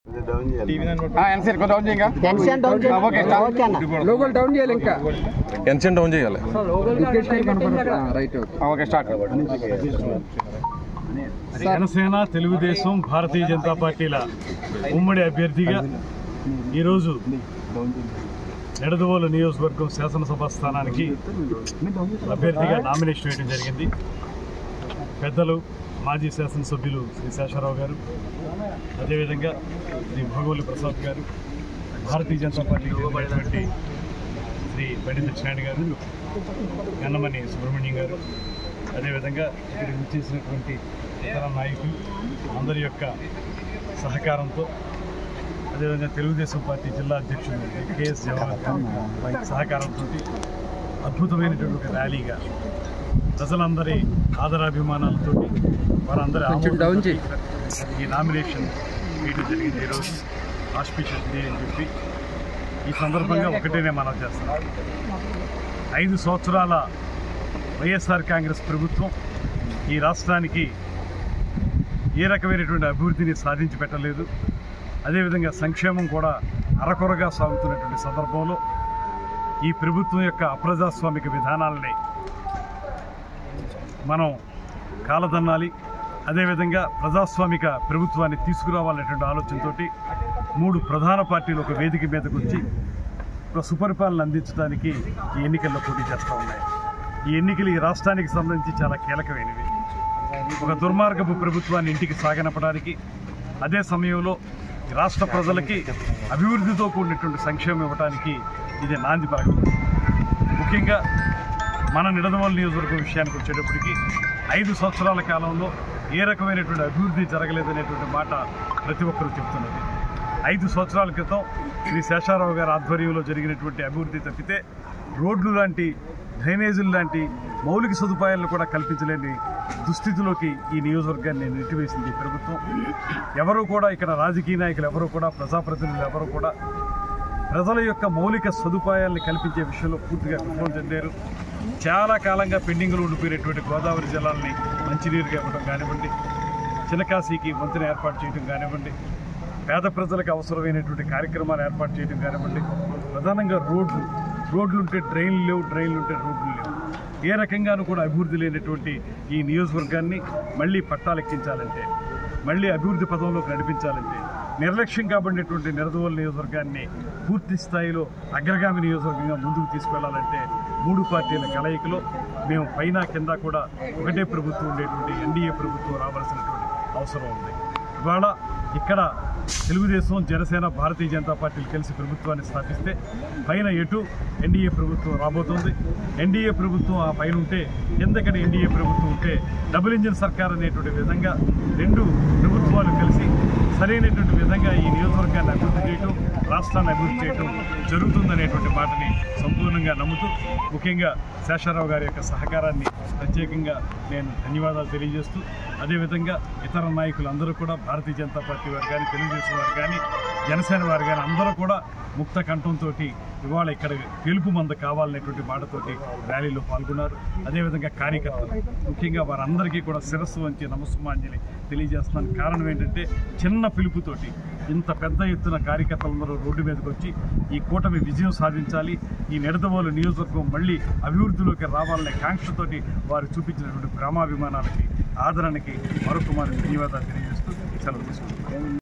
NCR కొంచెం down చేయి ఇంకా టెన్షన్ డౌన్ చేయండి. Okay, start. ఓకే అన్న లోకల్ డౌన్ చేయాలి ఇంకా ఎన్సెంట్ డౌన్ చేయాలి right okay okay start Jana Sena Telugu Desam Bharatiya Janata పార్టీల ఉమ్మడి అభ్యర్థిగా ఈరోజు నిడదవోలు నియోజకవర్గం శాసనసభ స్థానానికి అభ్యర్థిగా నామినేషన్ వేయడం జరిగింది పెద్దలు మాజీ శాసనసభ్యులు శ్రీ శేషారావు గారు అదేవిధంగా శ్రీ భగవల్లి ప్రసాద్ గారు భారతీయ జనతా పార్టీకి చెందినటువంటి శ్రీ పండిత సత్యనారాయణ గారు గన్నమణి సుబ్రహ్మణ్యం గారు అదేవిధంగా ఇక్కడికి వచ్చేసినటువంటి ఇతర నాయకులు అందరి యొక్క సహకారంతో అదేవిధంగా తెలుగుదేశం పార్టీ జిల్లా అధ్యక్షులు కేఎస్ జవహర్ గారి సహకారంతో అద్భుతమైనటువంటి ఒక ర్యాలీగా ప్రజలందరి ఆదరాభిమానాలతో వారందరి కొంచెం డౌన్ చేయి. ఈ నామినేషన్ వేయడం జరిగింది ఈరోజు ఆస్పిషియస్ డే అని చెప్పి ఈ సందర్భంగా ఒకటే నేను మనం చేస్తాను ఐదు సంవత్సరాల వైఎస్ఆర్ కాంగ్రెస్ ప్రభుత్వం ఈ రాష్ట్రానికి ఏ రకమైనటువంటి అభివృద్ధిని సాధించి పెట్టలేదు అదేవిధంగా సంక్షేమం కూడా అరకొరగా సాగుతున్నటువంటి సందర్భంలో ఈ ప్రభుత్వం యొక్క అప్రజాస్వామిక విధానాలని మనం కాలదన్నాలి అదేవిధంగా ప్రజాస్వామిక ప్రభుత్వాన్ని తీసుకురావాలనేటువంటి ఆలోచనతోటి మూడు ప్రధాన పార్టీలు ఒక వేదిక మీదకు వచ్చి ఒక సుపరిపాలన అందించడానికి ఈ ఎన్నికల్లో పోటీ చేస్తూ ఉన్నాయి ఈ ఎన్నికలు ఈ రాష్ట్రానికి సంబంధించి చాలా కీలకమైనవి ఒక దుర్మార్గపు ప్రభుత్వాన్ని ఇంటికి సాగనపడానికి అదే సమయంలో ఈ రాష్ట్ర ప్రజలకి అభివృద్ధితో కూడినటువంటి సంక్షేమం ఇవ్వడానికి ఇది నాంది పలకం ముఖ్యంగా మన నిడదవోలు నియోజకవర్గం విషయానికి వచ్చేటప్పటికి ఐదు సంవత్సరాల కాలంలో ఏ రకమైనటువంటి అభివృద్ధి జరగలేదనేటువంటి మాట ప్రతి ఒక్కరూ చెప్తున్నది ఐదు సంవత్సరాల క్రితం శ్రీ శేషారావు గారి ఆధ్వర్యంలో జరిగినటువంటి అభివృద్ధి తప్పితే రోడ్లు లాంటి డ్రైనేజీలు లాంటి మౌలిక సదుపాయాలను కూడా కల్పించలేని దుస్థితిలోకి ఈ నియోజకవర్గాన్ని నెట్టివేసింది ఈ ప్రభుత్వం ఎవరు కూడా ఇక్కడ రాజకీయ నాయకులు ఎవరు కూడా ప్రజాప్రతినిధులు ఎవరు కూడా ప్రజల యొక్క మౌలిక సదుపాయాలను కల్పించే విషయంలో పూర్తిగా విఫలం చెందారు చాలా కాలంగా పెండింగ్లో ఉండిపోయినటువంటి గోదావరి జలాల్ని మంచినీరుగా ఇవ్వడం కానివ్వండి చిన్నకాశీకి వంతెన ఏర్పాటు చేయడం కానివ్వండి పేద ప్రజలకు అవసరమైనటువంటి కార్యక్రమాలు ఏర్పాటు చేయడం కానివ్వండి ప్రధానంగా రోడ్లు రోడ్లు ఉంటే డ్రైన్లు లేవు డ్రైన్లు ఉంటే రోడ్లు లేవు ఏ రకంగానూ కూడా అభివృద్ధి లేనటువంటి ఈ నియోజకవర్గాన్ని మళ్ళీ పట్టాలెక్కించాలంటే మళ్ళీ అభివృద్ధి పదంలోకి నడిపించాలంటే నిర్లక్ష్యం కాబడినటువంటి నిరదవోలు నియోజకవర్గాన్ని పూర్తి స్థాయిలో అగ్రగామి నియోజకవర్గంగా ముందుకు తీసుకెళ్లాలంటే మూడు పార్టీల కలయికలో మేము పైన కింద కూడా ఒకటే ప్రభుత్వం ఉండేటువంటి ఎన్డీఏ ప్రభుత్వం రావాల్సినటువంటి అవసరం ఉంది ఇవాళ ఇక్కడ తెలుగుదేశం జనసేన భారతీయ జనతా పార్టీలు కలిసి ప్రభుత్వాన్ని స్థాపిస్తే పైన ఎటు ఎన్డీఏ ప్రభుత్వం రాబోతుంది ఎన్డీఏ ప్రభుత్వం ఆ పైన ఉంటే కిందక్కడ ఎన్డీఏ ప్రభుత్వం ఉంటే డబుల్ ఇంజిన్ సర్కార్ అనేటువంటి విధంగా రెండు ప్రభుత్వాలు కలిసి సరైనటువంటి విధంగా ఈ నియోజకవర్గాన్ని అభివృద్ధి చేయటం రాష్ట్రాన్ని అభివృద్ధి చేయటం జరుగుతుందనేటువంటి మాటని సంపూర్ణంగా నమ్ముతూ ముఖ్యంగా శేషారావు గారి యొక్క సహకారాన్ని ప్రత్యేకంగా నేను ధన్యవాదాలు తెలియజేస్తూ అదేవిధంగా ఇతర నాయకులు అందరూ కూడా భారతీయ జనతా పార్టీ వారు కానీ తెలుగుదేశం వారు కానీ జనసేన వారు కానీ అందరూ కూడా ముక్త కంఠంతో ఇవాళ ఇక్కడ గెలుపు మంద కావాలనేటువంటి మాటతోటి ర్యాలీలో పాల్గొన్నారు అదేవిధంగా కార్యకర్తలు ముఖ్యంగా వారందరికీ కూడా శిరస్సు వంచి నమస్సుమాంజలి తెలియజేస్తున్నాను కారణం ఏంటంటే చిన్న పిలుపుతోటి ఇంత పెద్ద ఎత్తున కార్యకర్తలందరూ రోడ్డు మీదకి వచ్చి ఈ కూటమి విజయం సాధించాలి ఈ నిడదవోలు నియోజకవర్గం మళ్ళీ అభివృద్ధిలోకి రావాలనే కాంక్షతోటి వారు చూపించినటువంటి ప్రేమాభిమానాలకి ఆదరణకి మరొక మారు ధన్యవాదాలు తెలియజేస్తూ సెలవు తీసుకుంటున్నాను